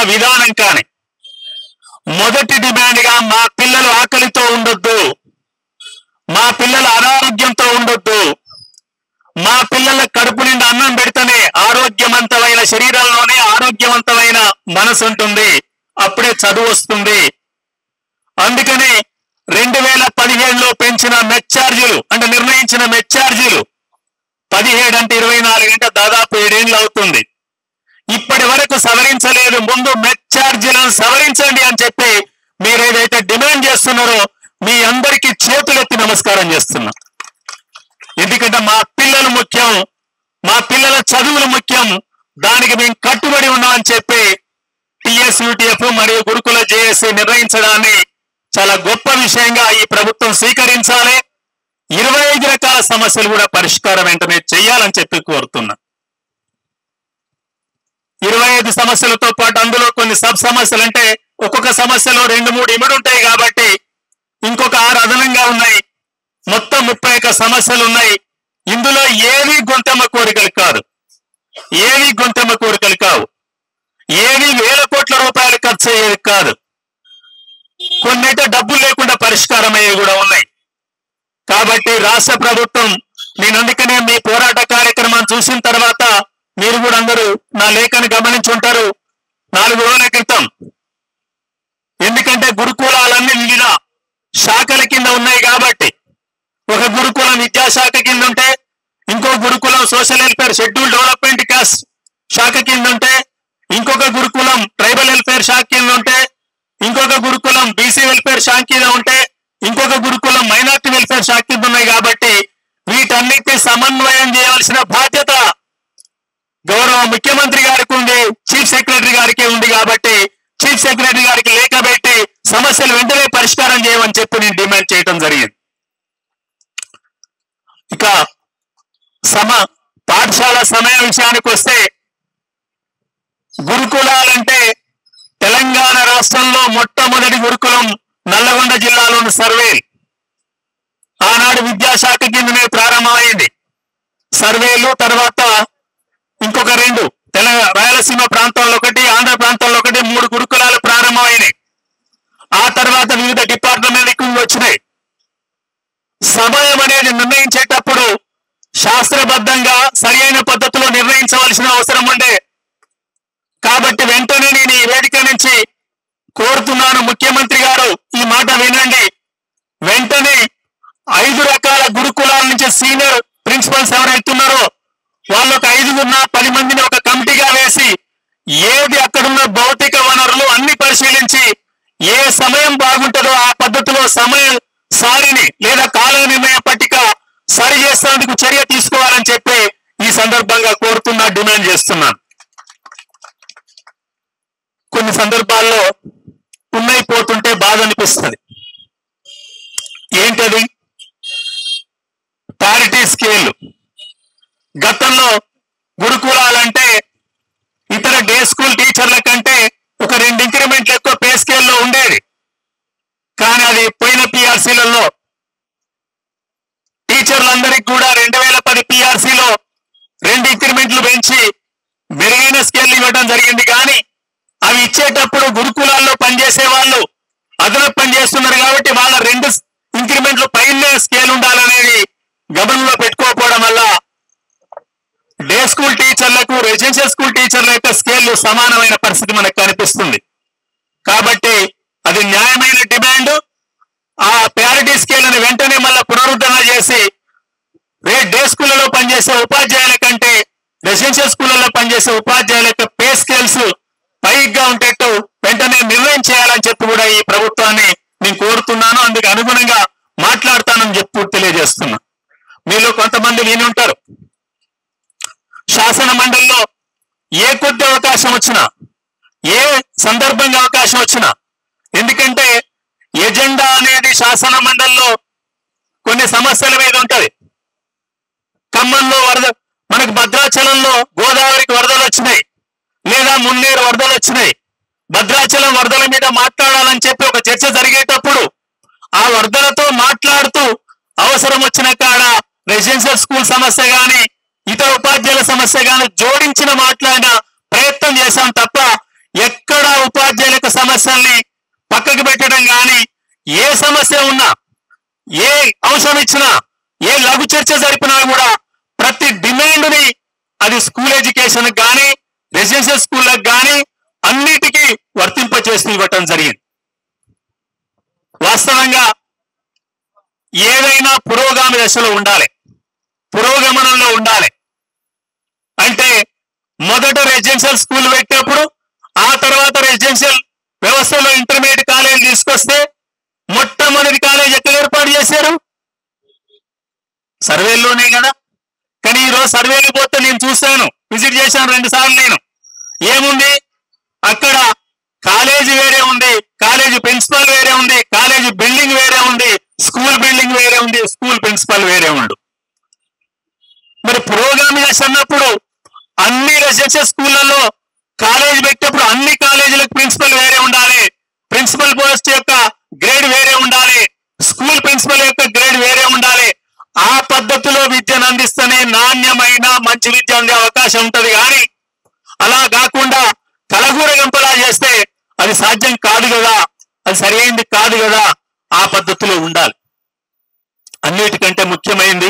విధానం కానీ మొదటి డిమాండ్ గా మా పిల్లలు ఆకలితో ఉండొద్దు మా పిల్లలు అనారోగ్యంతో ఉండొద్దు మా పిల్లల కడుపు నిండా అన్నం పెడితేనే ఆరోగ్యవంతమైన శరీరంలోనే ఆరోగ్యవంతమైన మనసు ఉంటుంది అప్పుడే చదువు వస్తుంది అందుకని రెండు వేల పదిహేడులో పెంచిన మెచ్చార్జీలు అంటే నిర్ణయించిన మెచ్చార్జీలు పదిహేడు అంటే ఇరవై నాలుగు అంటే దాదాపు ఏడేళ్ళు అవుతుంది ఇప్పటి వరకు సవరించలేదు ముందు మెచ్చార్జీలను సవరించండి అని చెప్పి మీరు ఏదైతే డిమాండ్ చేస్తున్నారో మీ అందరికీ చేతులెత్తి నమస్కారం చేస్తున్నా ఎందుకంటే మా పిల్లలు ముఖ్యం మా పిల్లల చదువులు ముఖ్యం దానికి మేము కట్టుబడి ఉన్నామని చెప్పి టిఎస్ యూటీఎఫ్ మరియు గురుకుల జేఏసీ నిర్ణయించడాన్ని చాలా గొప్ప విషయంగా ఈ ప్రభుత్వం స్వీకరించాలి ఇరవై ఐదు రకాల సమస్యలు కూడా పరిష్కారం వెంటనే చేయాలని చెప్పి కోరుతున్నా ఇరవై ఐదు సమస్యలతో పాటు అందులో కొన్ని సబ్ సమస్యలు అంటే ఒక్కొక్క సమస్యలో రెండు మూడు ఇమిడి ఉంటాయి కాబట్టి ఇంకొక ఆరు అదనంగా ఉన్నాయి మొత్తం ముప్పై ఒక్క సమస్యలు ఉన్నాయి ఇందులో ఏవి గొంతెమ్మ కోరికలు కాదు ఏవి గొంతెమ్మ కోరికలు కావు ఏవి వేల కోట్ల రూపాయలు ఖర్చు అయ్యేది కాదు కొన్నైతే డబ్బులు లేకుండా పరిష్కారం అయ్యేవి కూడా ఉన్నాయి కాబట్టి రాష్ట్ర ప్రభుత్వం నేను అందుకనే మీ పోరాట కార్యక్రమం చూసిన తర్వాత మీరు కూడా అందరూ నా లేఖను గమనించుంటారు నాలుగు రోజుల క్రితం ఎందుకంటే గురుకులాలన్నీ వివిధ శాఖల కింద ఉన్నాయి కాబట్టి ఒక గురుకులం విద్యాశాఖ కింద ఉంటే ఇంకో గురుకులం social welfare schedule development caste శాఖ కింద ఉంటే ఇంకొక గురుకులం ట్రైబల్ వెల్ఫేర్ శాఖ కింద ఉంటే ఇంకొక గురుకులం బీసీ వెల్ఫేర్ శాఖ కింద ఉంటే ఇంకొక గురుకులం మైనార్టీ వెల్ఫేర్ శాఖ కింద ఉన్నాయి కాబట్టి వీటన్నిటిని సమన్వయం చేయాల్సిన బాధ్యత గౌరవ ముఖ్యమంత్రి గారికి ఉంది చీఫ్ సెక్రటరీ గారికి ఉంది కాబట్టి చీఫ్ సెక్రటరీ గారికి లేఖ పెట్టి సమస్యలు వెంటనే పరిష్కారం చేయమని చెప్పి నేను డిమాండ్ చేయడం జరిగింది ఇక సమ పాఠశాల సమయం విషయానికి వస్తే గురుకులాలంటే తెలంగాణ రాష్ట్రంలో మొట్టమొదటి గురుకులం నల్లగొండ జిల్లాలోని సర్వేల్ ఆనాడు విద్యాశాఖ కిందనే ప్రారంభమైంది సర్వేలు తర్వాత ఇంకొక రెండు తెలంగాణ రాయలసీమ ప్రాంతంలో ఒకటి ఆంధ్ర ప్రాంతంలో ఒకటి మూడు గురుకులాలు ప్రారంభమైనాయి ఆ తర్వాత వివిధ డిపార్ట్మెంట్లకు వచ్చినాయి సమయం అనేది నిర్ణయించేటప్పుడు శాస్త్రబద్ధంగా సరైన పద్ధతిలో నిర్ణయించవలసిన అవసరం ఉండే కాబట్టి వెంటనే నేను ఈ వేదిక నుంచి కోరుతున్నాను ముఖ్యమంత్రి గారు ఈ మాట వినండి వెంటనే ఐదు రకాల గురుకులాల నుంచి సీనియర్ ప్రిన్సిపల్స్ ఎవరైతున్నారో వాళ్ళొక ఐదుగురున్న పది మందిని ఒక కమిటీగా వేసి ఏది అక్కడున్న భౌతిక వనరులు అన్ని పరిశీలించి ఏ సమయం బాగుంటుందో ఆ పద్ధతిలో సమయం సారిని లేదా కాల నిర్ణయ పట్టిక సరి చేసేందుకు చర్య తీసుకోవాలని చెప్పి ఈ సందర్భంగా కోరుతున్నా డిమాండ్ చేస్తున్నాను కొన్ని సందర్భాల్లో ఉన్నాయి పోతుంటే బాధ అనిపిస్తుంది ఏంటది పారిటీ స్కేల్ గతంలో గురుకులాలంటే ఇతర డే స్కూల్ టీచర్ల కంటే ఒక రెండు ఇంక్రిమెంట్లు ఎక్కువ పే స్కేల్లో ఉండేది కానీ అది పోయిన పిఆర్సీలలో టీచర్లందరికీ కూడా రెండు వేల పది పిఆర్సీలో రెండు ఇంక్రిమెంట్లు పెంచి మెరుగైన స్కేల్ ఇవ్వడం జరిగింది కానీ అవి ఇచ్చేటప్పుడు గురుకులాల్లో పనిచేసే వాళ్ళు అదనపు పని చేస్తున్నారు కాబట్టి వాళ్ళ రెండు ఇంక్రిమెంట్లు పైనే స్కేల్ ఉండాలనేది గమనంలో పెట్టుకోకపోవడం వల్ల డే స్కూల్ టీచర్లకు రెసిడెన్షియల్ స్కూల్ టీచర్ల యొక్క స్కేల్ సమానమైన పరిస్థితి మనకు కనిపిస్తుంది కాబట్టి అది న్యాయమైన డిమాండ్ ఆ ప్యారిటీ స్కేల్ అని వెంటనే మళ్ళీ పునరుద్ధరణ చేసి రే డే స్కూళ్ళలో పనిచేసే ఉపాధ్యాయుల కంటే రెసిడెన్షియల్ స్కూళ్ళలో పనిచేసే ఉపాధ్యాయుల యొక్క పే స్కేల్స్ పైగా ఉండేట్టు వెంటనే నిర్ణయం చేయాలని చెప్పి కూడా ఈ ప్రభుత్వాన్ని నేను కోరుతున్నాను అందుకు అనుగుణంగా మాట్లాడతానని చెప్పి తెలియజేస్తున్నా మీలో కొంతమంది విని ఉంటారు శాసన మండలిలో ఏ కొద్ది అవకాశం వచ్చినా ఏ సందర్భంగా అవకాశం వచ్చినా ఎందుకంటే ఎజెండా అనేది శాసన మండలిలో కొన్ని సమస్యల మీద ఉంటది ఖమ్మంలో వరద మనకు భద్రాచలంలో గోదావరికి వరదలు వచ్చినాయి లేదా మున్నేరు వరదలు వచ్చినాయి భద్రాచలం వరదల మీద మాట్లాడాలని చెప్పి ఒక చర్చ జరిగేటప్పుడు ఆ వరదలతో మాట్లాడుతూ అవసరం వచ్చిన కాడ రెసిడెన్షియల్ స్కూల్ సమస్య గాని ఇతర ఉపాధ్యాయుల సమస్య గాని జోడించిన మాట్లాడిన ప్రయత్నం చేశాం తప్ప ఎక్కడ ఉపాధ్యాయులకు సమస్యల్ని పక్కకు పెట్టడం కానీ ఏ సమస్య ఉన్నా ఏ అంశం ఇచ్చినా ఏ లఘు చర్చ జరిపినా కూడా ప్రతి డిమాండ్ ని అది స్కూల్ ఎడ్యుకేషన్ కానీ రెసిడెన్షియల్ స్కూళ్ళకు కానీ అన్నిటికీ వర్తింపచేస్తూ ఇవ్వటం జరిగింది వాస్తవంగా ఏదైనా పురోగామి దశలో ఉండాలి పురోగమనంలో ఉండాలి అంటే మొదట రెసిడెన్షియల్ స్కూల్ పెట్టినప్పుడు ఆ తర్వాత రెసిడెన్షియల్ వ్యవస్థలో ఇంటర్మీడియట్ కాలేజ్ తీసుకొస్తే మొట్టమొదటి కాలేజ్ ఎక్కడ ఏర్పాటు చేశారు సర్వేల్లోనే కదా కానీ ఈ రోజు సర్వేలు పోతే నేను చూశాను విజిట్ చేశాను రెండు సార్లు నేను ఏముంది అక్కడ కాలేజీ వేరే ఉంది కాలేజీ ప్రిన్సిపల్ వేరే ఉంది కాలేజీ బిల్డింగ్ వేరే ఉంది స్కూల్ బిల్డింగ్ వేరే ఉంది స్కూల్ ప్రిన్సిపల్ వేరే ఉండు మరి పురోగామి దశ అన్నప్పుడు అన్ని రెసిడెన్షియల్ స్కూళ్ళలో కాలేజ్ పెట్టినప్పుడు అన్ని కాలేజీలకు ప్రిన్సిపల్ వేరే ఉండాలి ప్రిన్సిపల్ పోస్ట్ యొక్క గ్రేడ్ వేరే ఉండాలి స్కూల్ ప్రిన్సిపల్ యొక్క గ్రేడ్ వేరే ఉండాలి ఆ పద్ధతిలో విద్యను అందిస్తేనే నాణ్యమైన మంచి విద్య అందే అవకాశం ఉంటది కానీ అలా కాకుండా కలగూర గంపలా చేస్తే అది సాధ్యం కాదు కదా అది సరైనది కాదు కదా ఆ పద్ధతిలో ఉండాలి అన్నిటికంటే ముఖ్యమైనది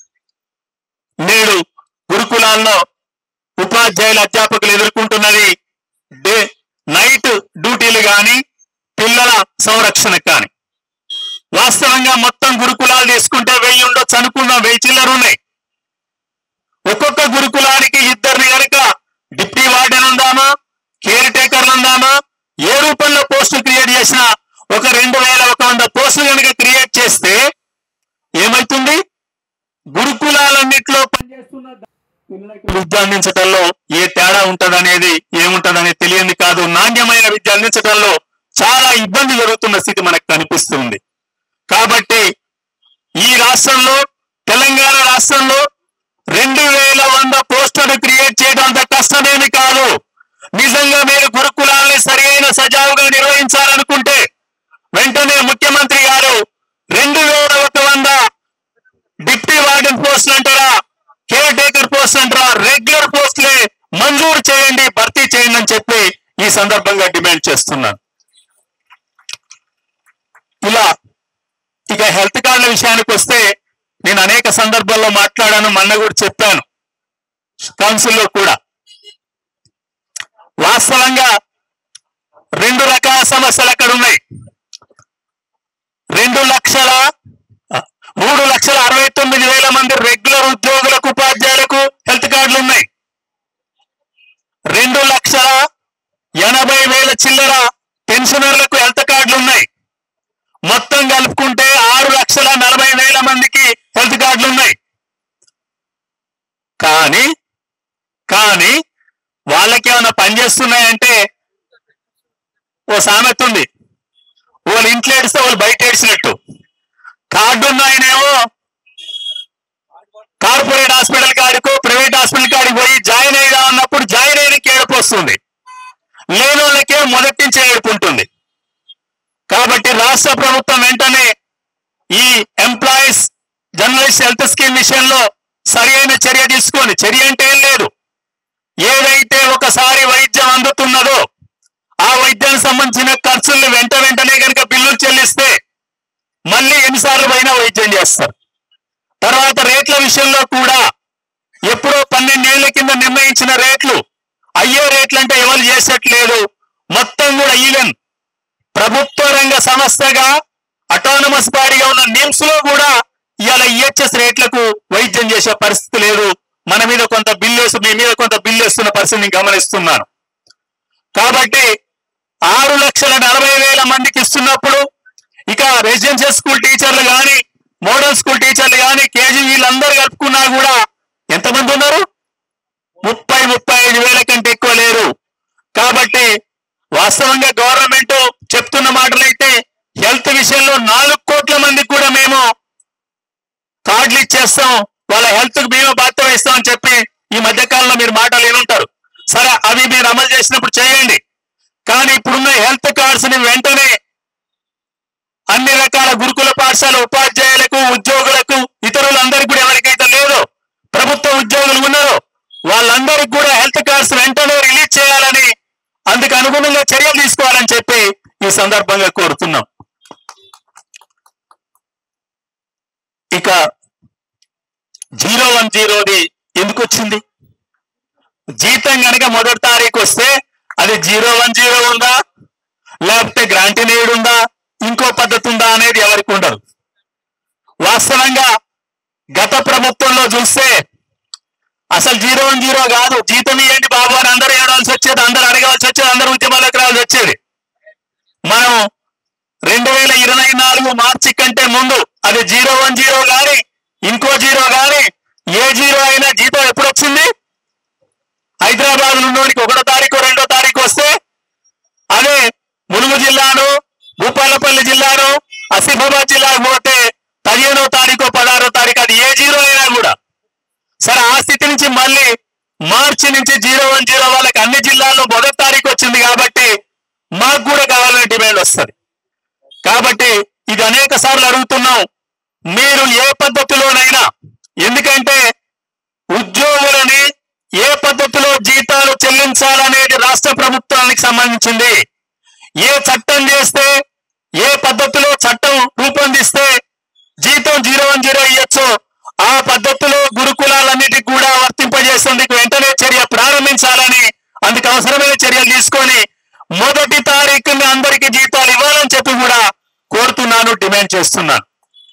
నేడు గురుకులాల్లో ఉపాధ్యాయుల అధ్యాపకులు ఎదుర్కొంటున్నది డే నైట్ డ్యూటీలు కానీ పిల్లల సంరక్షణ కానీ వాస్తవంగా మొత్తం గురుకులాలు తీసుకుంటే వెయ్యి ఉండొచ్చు అనుకుందాం వెయ్యి చిల్లర ఉన్నాయి ఒక్కొక్క గురుకులానికి ఇద్దరిని గనక డిప్టీ వార్డెన్ ఉందామా కేర్ టేకర్లు ఉందామా ఏ రూపంలో పోస్టులు క్రియేట్ చేసినా ఒక రెండు వేల ఒక వంద పోస్టులు కనుక క్రియేట్ చేస్తే ఏమవుతుంది గురుకులాలన్నిట్లో పనిచేస్తున్న పిల్లలకి విద్య అందించడంలో ఏ తేడా ఉంటదనేది ఏముంటదనేది తెలియంది కాదు నాణ్యమైన విద్య అందించడంలో చాలా ఇబ్బంది జరుగుతున్న స్థితి మనకు కనిపిస్తుంది కాబట్టి ఈ రాష్ట్రంలో తెలంగాణ రాష్ట్రంలో రెండు వేల వంద పోస్టులు క్రియేట్ చేయడం అంత కష్టమేమి కాదు నిజంగా మీరు గురుకులాల్ని సరైన సజావుగా నిర్వహించాలనుకుంటే వెంటనే ముఖ్యమంత్రి గారు రెండు వేల ఒక వంద డిప్టీ వార్డెన్ పోస్టులు అంటారా కేర్ టేకర్ పోస్ట్ అంటారా రెగ్యులర్ పోస్టులే మంజూరు చేయండి భర్తీ చేయండి అని చెప్పి ఈ సందర్భంగా డిమాండ్ చేస్తున్నాను ఇలా ఇక హెల్త్ కార్డుల విషయానికి వస్తే నేను అనేక సందర్భాల్లో మాట్లాడాను మొన్న కూడా చెప్పాను కౌన్సిల్లో కూడా వాస్తవంగా రెండు రకాల సమస్యలు అక్కడ ఉన్నాయి రెండు లక్షల మూడు లక్షల అరవై తొమ్మిది వేల మంది రెగ్యులర్ ఉద్యోగులకు ఉపాధ్యాయులకు హెల్త్ కార్డులు ఉన్నాయి రెండు లక్షల ఎనభై వేల చిల్లర పెన్షనర్లకు హెల్త్ కార్డులు ఉన్నాయి మొత్తం కలుపుకుంటే ఆరు లక్షల నలభై వేల మందికి హెల్త్ కార్డులు ఉన్నాయి కానీ కానీ వాళ్ళకి ఏమైనా పనిచేస్తున్నాయంటే ఓ సామెత ఉంది వాళ్ళు ఇంట్లో ఏడిస్తే వాళ్ళు బయట ఏడ్చినట్టు కార్డు ఉన్న ఆయనేమో కార్పొరేట్ హాస్పిటల్ కాడికో ప్రైవేట్ హాస్పిటల్ కాడికి పోయి జాయిన్ అయ్యా అన్నప్పుడు జాయిన్ అయ్యడానికి ఏడుపు వస్తుంది లేని వాళ్ళకే మొదటి నుంచి ఏడుపు ఉంటుంది కాబట్టి రాష్ట్ర ప్రభుత్వం వెంటనే ఈ ఎంప్లాయీస్ జర్నలిస్ట్ హెల్త్ స్కీమ్ విషయంలో సరైన చర్య తీసుకొని చర్య అంటే ఏం లేదు ఏదైతే ఒకసారి వైద్యం అందుతున్నదో ఆ వైద్యానికి సంబంధించిన ఖర్చుల్ని వెంట వెంటనే కనుక బిల్లులు చెల్లిస్తే మళ్ళీ ఎన్నిసార్లు పైన వైద్యం చేస్తారు తర్వాత రేట్ల విషయంలో కూడా ఎప్పుడో పన్నెండేళ్ల కింద నిర్ణయించిన రేట్లు అయ్యే రేట్లు అంటే ఎవరు చేసేట్లేదు మొత్తం కూడా ఈవెన్ ప్రభుత్వ రంగ సంస్థగా అటానమస్ బాడీగా ఉన్న నిమ్స్ లో కూడా ఇవాళ ఈహెచ్ఎస్ రేట్లకు వైద్యం చేసే పరిస్థితి లేదు మన మీద కొంత బిల్లు వేసు మీ మీద కొంత బిల్లు వేస్తున్న పరిస్థితి నేను గమనిస్తున్నాను కాబట్టి ఆరు లక్షల నలభై వేల మందికి ఇస్తున్నప్పుడు ఇక రెసిడెన్షియల్ స్కూల్ టీచర్లు కానీ మోడల్ స్కూల్ టీచర్లు కానీ కేజీ వీళ్ళందరూ కలుపుకున్నా కూడా ఎంతమంది ఉన్నారు ముప్పై ముప్పై ఐదు వేల కంటే ఎక్కువ లేరు కాబట్టి వాస్తవంగా గవర్నమెంట్ చెప్తున్న మాటలైతే హెల్త్ విషయంలో నాలుగు కోట్ల మందికి కూడా మేము కార్డులు ఇచ్చేస్తాం వాళ్ళ హెల్త్ కు బీమా బాధ్యత వహిస్తాం అని చెప్పి ఈ మధ్య కాలంలో మీరు మాటలు వినుంటారు సరే అవి మీరు అమలు చేసినప్పుడు చేయండి కానీ ఇప్పుడున్న హెల్త్ కార్డ్స్ ని వెంటనే అన్ని రకాల గురుకుల పాఠశాల ఉపాధ్యాయులకు ఉద్యోగులకు ఇతరులందరికీ కూడా ఎవరికైతే లేదో ప్రభుత్వ ఉద్యోగులు ఉన్నారో వాళ్ళందరికీ కూడా హెల్త్ కార్డ్స్ వెంటనే రిలీజ్ చేయాలని అందుకు అనుగుణంగా చర్యలు తీసుకోవాలని చెప్పి ఈ సందర్భంగా కోరుతున్నాం ఇక జీరో వన్ జీరోది ఎందుకు వచ్చింది జీతం గనక మొదటి తారీఖు వస్తే అది జీరో వన్ జీరో ఉందా లేకపోతే గ్రాంటినేడ్ ఉందా ఇంకో పద్ధతి ఉందా అనేది ఎవరికి ఉండదు వాస్తవంగా గత ప్రభుత్వంలో చూస్తే అసలు జీరో వన్ జీరో కాదు జీతం ఇవ్వండి బాబు అని అందరూ ఏడాల్సి వచ్చేది అందరూ అడగాల్సి వచ్చేది అందరూ ఉద్యమాలకు రావాల్సి వచ్చేది మనం రెండు వేల ఇరవై నాలుగు మార్చి కంటే ముందు అది జీరో వన్ జీరో కానీ ఇంకో జీరో కానీ ఏ జీరో అయినా జీతం ఎప్పుడు వచ్చింది హైదరాబాద్ నుండి ఒకటో తారీఖు రెండో తారీఖు వస్తే అదే ములుగు జిల్లాను భూపాలపల్లి జిల్లాను ఆసిఫాబాద్ జిల్లాకు పోతే పదిహేనో తారీఖు పదహారో తారీఖు అది ఏ జీరో అయినా కూడా సరే ఆ స్థితి నుంచి మళ్ళీ మార్చి నుంచి జీరో వన్ జీరో వాళ్ళకి అన్ని జిల్లాల్లో మొదటి తారీఖు వచ్చింది కాబట్టి మాకు కూడా కావాలని డిమాండ్ వస్తుంది కాబట్టి ఇది అనేక సార్లు అడుగుతున్నాం మీరు ఏ పద్ధతిలోనైనా ఎందుకంటే ఉద్యోగులని ఏ పద్ధతిలో జీతాలు చెల్లించాలనేది రాష్ట్ర ప్రభుత్వానికి సంబంధించింది ఏ చట్టం చేస్తే ఏ పద్ధతిలో చట్టం రూపొందిస్తే జీతం జీరో వన్ జీరో ఇవ్వచ్చు ఆ పద్ధతిలో గురుకులాలన్నిటికి కూడా వర్తింపజేసేందుకు వెంటనే చర్య ప్రారంభించాలని అందుకు అవసరమైన చర్యలు తీసుకొని మొదటి తారీఖుని అందరికీ జీతాలు ఇవ్వాలని చెప్పి కూడా కోరుతున్నాను డిమాండ్ చేస్తున్నాను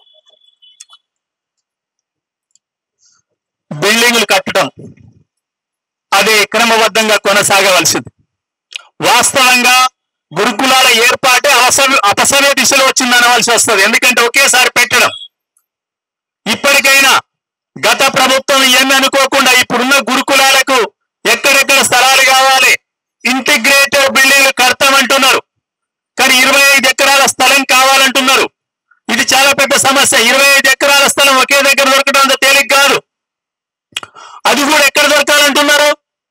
బిల్డింగులు కట్టడం అది క్రమబద్ధంగా కొనసాగవలసింది వాస్తవంగా గురుకులాల ఏర్పాటే అవసర అపసవ్య దిశలో వచ్చిందనవలసి వస్తుంది ఎందుకంటే ఒకేసారి పెట్టడం ఇప్పటికైనా గత ప్రభుత్వం ఏమి అనుకోకుండా ఇప్పుడున్న గురుకులాలకు ఎక్కడెక్కడ స్థలాలు కావాలి ఇంటిగ్రేటెడ్ బిల్డింగ్లు కడతామంటున్నారు కానీ ఇరవై ఐదు ఎకరాల స్థలం కావాలంటున్నారు ఇది చాలా పెద్ద సమస్య ఇరవై ఐదు ఎకరాల స్థలం ఒకే దగ్గర దొరకడం అంత తేలిక కాదు అది కూడా ఎక్కడ దొరకాలంటున్నారు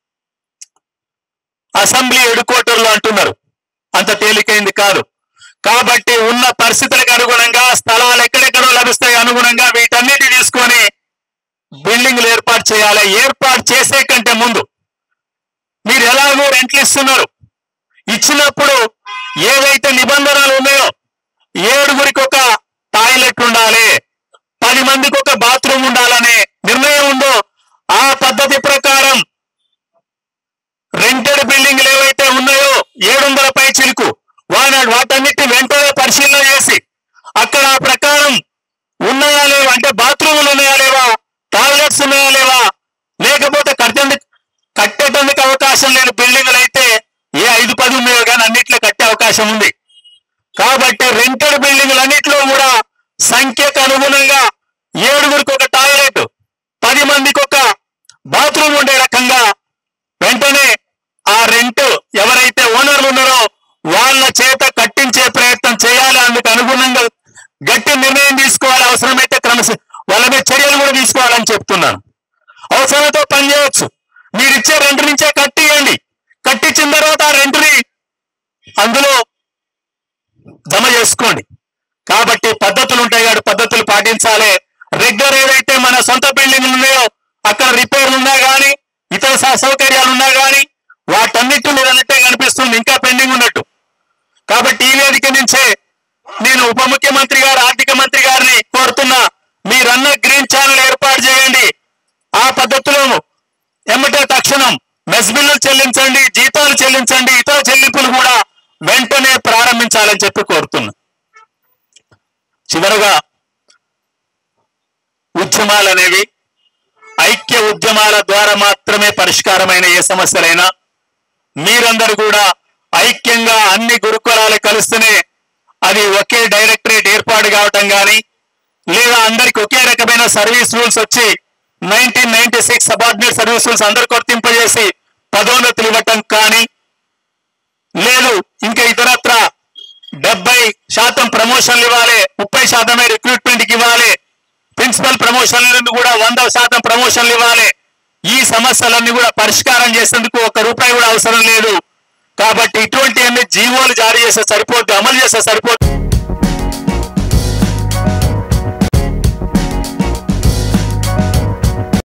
అసెంబ్లీ ఎడుకోటర్లు అంటున్నారు అంత తేలికైంది కాదు కాబట్టి ఉన్న పరిస్థితులకు అనుగుణంగా స్థలాలు ఎక్కడెక్కడో లభిస్తాయి అనుగుణంగా వీటన్నిటి తీసుకొని బిల్డింగ్లు ఏర్పాటు చేయాలి ఏర్పాటు చేసే కంటే ముందు మీరు ఎలాగో రెంట్లు ఇస్తున్నారు ఇచ్చినప్పుడు ఏవైతే నిబంధనలు ఉన్నాయో ఏడుగురికి ఒక టాయిలెట్ ఉండాలి పది మందికి ఒక బాత్రూమ్ ఉండాలనే నిర్ణయం ఉందో ఆ పద్ధతి ప్రకారం రెంటెడ్ బిల్డింగ్లు ఏవైతే ఉన్నాయో ఏడు వందల పై చిలుకు వాటి వాటన్నిటి వెంటనే పరిశీలన చేసి అక్కడ ఆ ప్రకారం ఉన్నాయా లేవా అంటే బాత్రూములు ఉన్నాయా లేవా టాయిలెట్స్ ఉన్నాయా లేవా లేకపోతే కట్టేందుకు కట్టేటందుకు అవకాశం లేని బిల్డింగ్లు అయితే ఏ ఐదు పది ఉన్నాయో కానీ అన్నిట్లో కట్టే అవకాశం ఉంది కాబట్టి రెంటెడ్ బిల్డింగ్లు అన్నిట్లో కూడా సంఖ్యకు అనుగుణంగా ఏడుగురికి ఒక టాయిలెట్ పది మందికి ఒక బాత్రూమ్ ఉండే రకంగా వెంటనే ఆ రెంట్ ఎవరైతే ఓనర్లు ఉన్నారో వాళ్ళ చేత కట్టించే ప్రయత్నం చేయాలి అందుకు అనుగుణంగా గట్టి నిర్ణయం తీసుకోవాలి అవసరమైతే క్రమశ వాళ్ళ మీద చర్యలు కూడా తీసుకోవాలని చెప్తున్నాను అవసరంతో పని చేయవచ్చు మీరు ఇచ్చే రెంట్ నుంచే కట్టియండి కట్టించిన తర్వాత ఆ రెంట్ని అందులో జమ చేసుకోండి కాబట్టి పద్ధతులు ఉంటాయి కాబట్టి పద్ధతులు పాటించాలి రెగ్యులర్ ఏదైతే మన సొంత బిల్డింగ్లు ఉన్నాయో అక్కడ రిపేర్లు ఉన్నా గానీ ఇతర స- సౌకర్యాలు ఉన్నా గానీ వాటన్నిటి మీదనట్టే కనిపిస్తుంది ఇంకా పెండింగ్ ఉన్నట్టు కాబట్టి ఈ వేదిక నుంచే నేను ఉప ముఖ్యమంత్రి గారు ఆర్థిక మంత్రి గారిని కోరుతున్నా మీరన్న గ్రీన్ ఛానల్ ఏర్పాటు చేయండి ఆ పద్ధతిలో ఎమ్మటే తక్షణం మెస్ బిల్లులు చెల్లించండి జీతాలు చెల్లించండి ఇతర చెల్లింపులు కూడా వెంటనే ప్రారంభించాలని చెప్పి కోరుతున్నా చివరగా ఉద్యమాలు అనేవి ఐక్య ఉద్యమాల ద్వారా మాత్రమే పరిష్కారమైన ఏ సమస్యలైనా మీరందరూ కూడా ఐక్యంగా అన్ని గురుకులాలు కలిస్తేనే అది ఒకే డైరెక్టరేట్ ఏర్పాటు కావటం కానీ లేదా అందరికి ఒకే రకమైన సర్వీస్ రూల్స్ వచ్చి nineteen ninety six subordinate service rules అందరికి వర్తింపజేసి పదోన్నతులు ఇవ్వటం కానీ లేదు ఇంకా ఇతరత్ర డెబ్బై శాతం ప్రమోషన్లు ఇవ్వాలి ముప్పై శాతమే రిక్రూట్మెంట్ కి ఇవ్వాలి ప్రిన్సిపల్ ప్రమోషన్లను కూడా వంద శాతం ప్రమోషన్లు ఇవ్వాలి ఈ సమస్యలన్నీ కూడా పరిష్కారం చేసేందుకు ఒక రూపాయి కూడా అవసరం లేదు కాబట్టి ఇటువంటి అన్ని జీవోలు జారీ చేస్తే సరిపోద్ది అమలు చేస్తే సరిపోద్ది